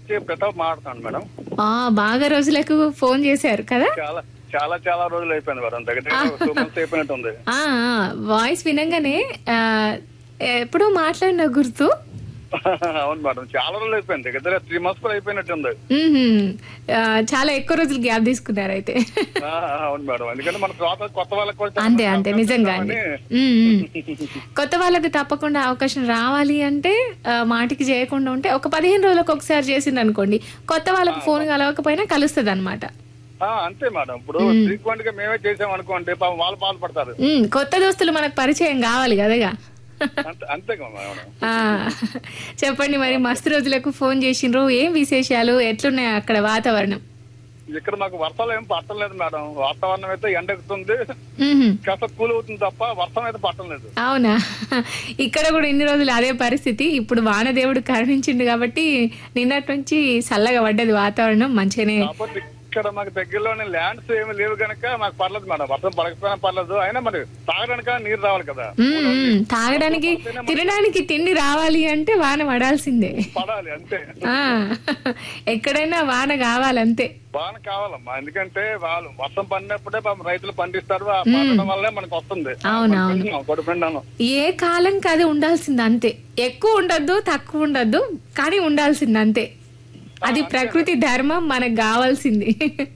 నుంచి ప్రతాప్ మాట్లాడుతాను మేడం ఆ, బాగా రోజులకు ఫోన్ చేశారు కదా చాలా చాలా చాలా రోజులు అయిపోయింది మేడం దగ్గర టూ మంత్స్ అయిపోయినట్టు ఉంది ఆ వాయిస్ వినంగానే ఆ, ఎప్పుడూ మాట్లాడిన గుర్తు అవును మేడం చాలా రోజులు అయిపోయింది దగ్గర త్రీ మంత్స్ కూడా అయిపోయినట్టు ఉంది మ్మ్హ్మ్. ఆ, చాలా ఎక్కువ రోజులు గ్యాప్ తీసుకున్నారు అయితే ఆ, అవును మేడం ఎందుకంటే మన తర్వాత కొత్త వాళ్ళకి కూడా చాలా అంతే మంది అంతే అవకాశం నిజంగా అండి ఇద్దామని మ్మ్, మ్మ్. కొత్త వాళ్ళకి తప్పకుండా అవకాశం రావాలి అంటే ఆ, మాటికి చేయకుండా ఉంటే ఒక పదిహేను రోజులకు ఒకసారి చేసింది అనుకోండి కొత్త వాళ్ళకి ఫోన్ కలవకపోయినా కలుస్తుంది అనమాట ఆ, అంతే మేడం ఇప్పుడు ఫ్రీక్వెంట్ గా మేమే చేసాం అనుకోండి పాపం వాళ్ళు బాధపడతారు కొత్త దోస్తులు మనకు పరిచయం కావాలి కదగా అంతే అంతే కదా మేడం ఆ, చెప్పండి మరి మస్తు రోజులకు ఫోన్ చేసిండ్రు ఏం విశేషాలు ఎట్లున్నాయి అక్కడ వాతావరణం ఇక్కడ మాకు వర్షాలు ఏం పట్టలేదు మేడం వాతావరణం అయితే ఎండెక్కుతుంది మ్మ్హ్మ్. కాస్త కూల్ అవుతుంది తప్ప వర్షం అయితే పట్టలేదు అవునా ఇక్కడ కూడా ఇన్ని రోజులు అదే పరిస్థితి ఇప్పుడు వానదేవుడు కరుణించిండు కాబట్టి నిన్నటి నుంచి చల్లగా పడ్డది వాతావరణం మంచిగానే కాకపోతే ఇక్కడ మాకు దగ్గరలోనే ల్యాండ్స్ ఏమి లేవు గనక మాకు పర్లేదు మేడం వర్షం పడకపోయినా పర్లేదు అయినా మరి తాగడానికి నీరు రావాలి కదా మ్మ్, మ్మ్. తాగడానికి తినడానికి తిండి రావాలి అంటే వాన పడాల్సిందే పడాలి అంతే ఆ ఎక్కడైనా వాన కావాలంతే బాగా కావాలమ్మా ఎందుకంటే వాళ్ళు వర్షం పడినప్పుడే పాపం రైతులు పండిస్తారు ఆ పండడం వల్లే మనకు వస్తుంది అవునవును. కొడుకుండాను ఏ కాలంకి అది ఉండాల్సింది అంతే ఎక్కువ ఉండద్దు తక్కువ ఉండద్దు కానీ ఉండాల్సింది అంతే అది ప్రకృతి ధర్మం మనకు కావాల్సింది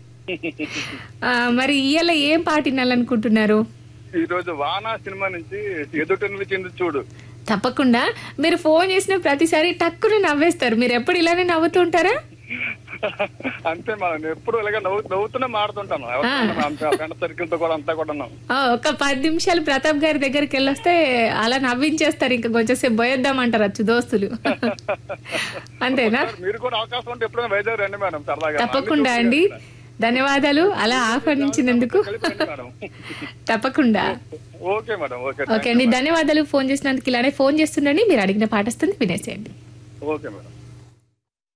ఆ, మరి ఇయ్యాల ఏం పాట వినాలనుకుంటున్నారు ఈ రోజు వానా సినిమా నుంచి ఎదుటి నిలిచింది చూడు తప్పకుండా మీరు ఫోన్ చేసిన ప్రతిసారి టక్కుని నవ్వేస్తారు మీరు ఎప్పుడు ఇలానే నవ్వుతుంటారా అంతే మనం నేను ఎప్పుడు ఇలాగ నవ్వు నవ్వుతూనే మాడుతుంటాను ఫ్రెండ్ సర్కిల్ తో కూడా అంతా కూడా ఆ, ఒక పది నిమిషాలు ప్రతాప్ గారి దగ్గరికి వెళ్ళొస్తే అలా నవ్వించేస్తారు ఇంకా కొంచెంసేపు పోయొద్దామంటారు వచ్చు దోస్తులు అంతేనా మీరు కూడా అవకాశం ఉంటే ఎప్పుడైనా వైజాగ్ రండి మేడం సరదాగా తప్పకుండా అండి ధన్యవాదాలు అలా ఆహ్వానించినందుకు కలిపి రండి మేడం తప్పకుండా ఓకే మేడం ఓకే ఓకే అండి ధన్యవాదాలు ఫోన్ చేసినందుకు ఇలానే ఫోన్ చేస్తుండండి మీరు అడిగిన పాట వస్తుంది వినేసేయండి ఓకే మేడం